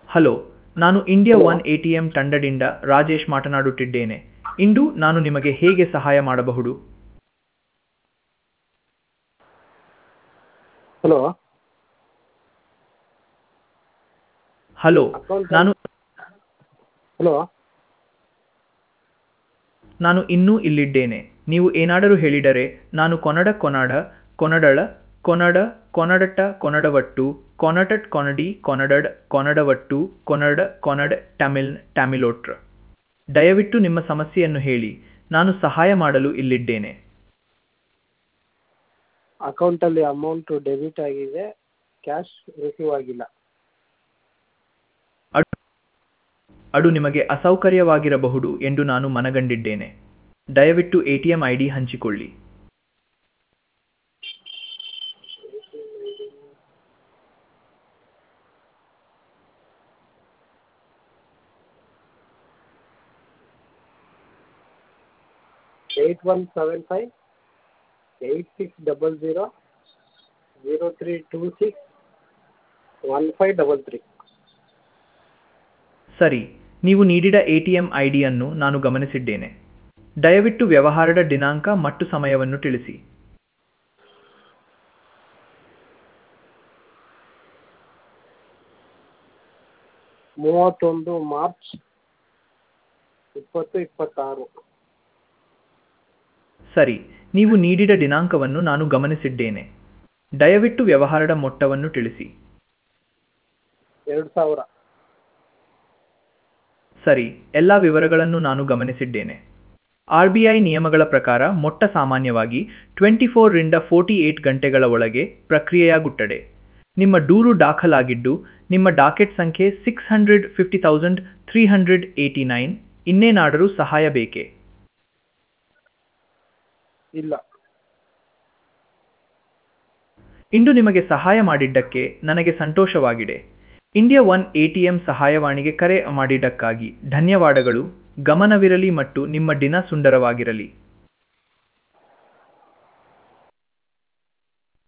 hello ನಾನು India one A T M ತಂಡದಿಂದ ರಾಜೇಶ್ ಮಾತನಾಡುತ್ತಿದ್ದೇನೆ ಇಂದು ನಾನು ನಿಮಗೆ ಹೇಗೆ ಸಹಾಯ ಮಾಡಬಹುದು ಹಲೋ ಹಲೋ ನಾನು ಹಲೋ ನಾನು ಇನ್ನೂ ಇಲ್ಲಿದ್ದೇನೆ ನೀವು ಏನಾದರೂ ಹೇಳಿದರೆ ನಾನು ಕೊನಡ ಕೊನಾಡ ಕೊನಡಳ ಕೊನಡ ಕೊನಡಟ ಕೊನಡವಟ್ಟು ಕೊನಟಟ್ ಕೊನಡಿ ಕೊನಡಡ್ ಕೊನಡವಟ್ಟು ಕೊನಡ ಕೊನಡ್ ತಮಿಳ್ ಟ್ಯಾಮಿಲೋಟ್ರ್ ದಯವಿಟ್ಟು ನಿಮ್ಮ ಸಮಸ್ಯೆಯನ್ನು ಹೇಳಿ ನಾನು ಸಹಾಯ ಮಾಡಲು ಇಲ್ಲಿದ್ದೇನೆ ಅಕೌಂಟಲ್ಲಿ ಅಮೌಂಟು ಡೆಬಿಟ್ ಆಗಿದೆ ಕ್ಯಾಶ್ ರಿಸೀವ್ ಆಗಿಲ್ಲ ಅದು ಅದು ನಿಮಗೆ ಅಸೌಕರ್ಯವಾಗಿರಬಹುದು ಎಂದು ನಾನು ಮನಗಂಡಿದ್ದೇನೆ ದಯವಿಟ್ಟು A T M I D ಹಂಚಿಕೊಳ್ಳಿ eight one seven five eight six double zero zero three two six one five double three ಸರಿ ನೀವು ನೀಡಿದ ಎ ಟಿ ಎಂ ಐ ಡಿಯನ್ನು ನಾನು ಗಮನಿಸಿದ್ದೇನೆ ದಯವಿಟ್ಟು ವ್ಯವಹಾರದ ದಿನಾಂಕ ಮತ್ತು ಸಮಯವನ್ನು ತಿಳಿಸಿ ಮೂವತ್ತೊಂದು ಮಾರ್ಚ್ ಇಪ್ಪತ್ತು ಇಪ್ಪತ್ತಾರು ಸರಿ ನೀವು ನೀಡಿದ ದಿನಾಂಕವನ್ನು ನಾನು ಗಮನಿಸಿದ್ದೇನೆ ದಯವಿಟ್ಟು ವ್ಯವಹಾರದ ಮೊತ್ತವನ್ನು ತಿಳಿಸಿ ಎರಡು ಸಾವಿರ ಸರಿ ಎಲ್ಲ ವಿವರಗಳನ್ನು ನಾನು ಗಮನಿಸಿದ್ದೇನೆ ಆರ್ ಬಿ ಐ ನಿಯಮಗಳ ಪ್ರಕಾರ ಮೊಟ್ಟ ಸಾಮಾನ್ಯವಾಗಿ ಟ್ವೆಂಟಿ ಫೋರ್ರಿಂದ ಫೋರ್ಟಿ ಏಟ್ ಗಂಟೆಗಳ ಒಳಗೆ ಪ್ರಕ್ರಿಯೆಯಾಗುತ್ತದೆ ನಿಮ್ಮ ದೂರು ದಾಖಲಾಗಿದ್ದು ನಿಮ್ಮ ಡಾಕೆಟ್ ಸಂಖ್ಯೆ six hundred fifty thousand three hundred eighty nine ಇನ್ನೇನಾದರೂ ಸಹಾಯ ಬೇಕೇ ಇಲ್ಲ ಇಂದು ನಿಮಗೆ ಸಹಾಯ ಮಾಡಿದ್ದಕ್ಕೆ ನನಗೆ ಸಂತೋಷವಾಗಿದೆ India one A T M ಸಹಾಯವಾಣಿಗೆ ಕರೆ ಮಾಡಿದ್ದಕ್ಕಾಗಿ ಧನ್ಯವಾದಗಳು ಗಮನವಿರಲಿ ಮತ್ತು ನಿಮ್ಮ ದಿನ ಸುಂದರವಾಗಿರಲಿ